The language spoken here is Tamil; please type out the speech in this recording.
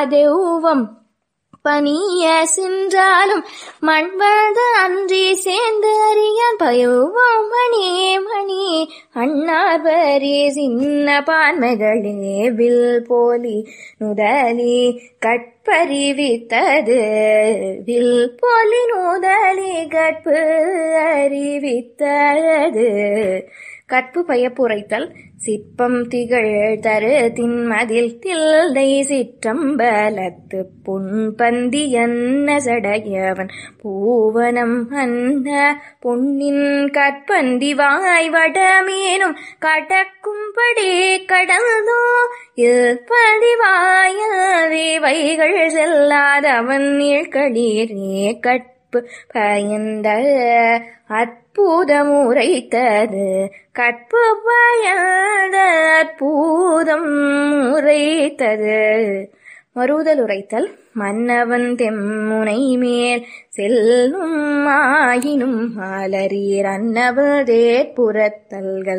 தெய்வம் பணிய சென்றாலும் மண்வழ்ந்த அன்றி சேர்ந்து அறியான் பயோவம் மணி மணி அண்ணாபரி சின்ன பான்மைகளே வில் போலி நுதலி கட்பறிவித்தது வில் போலி நுதலி கற்பு அறிவித்தது கற்பு பயப்புரைத்தல் சிற்பம் திகழ் தரு தின்மதில் தில்லை சிற்றம்பலத்து புண்பந்தி என்ன சடையவன் பூவனம் அன்ன பொன்னின் கற்பந்தி வாய் வடமேனும் கடக்கும்படி கடந்தோ பதிவாயல் வைகள் செல்லாதவன் நீழ்களீரே கற்பு பயந்த அற்புதம் உரைத்தது கற்பு பயந்த அற்புதம் உரைத்தது மறுதல் உரைத்தல் மன்னவன் தெம்முனை மேல் செல்லும் ஆயினும் மாலரீர் அன்னவதே புறத்தல்கள்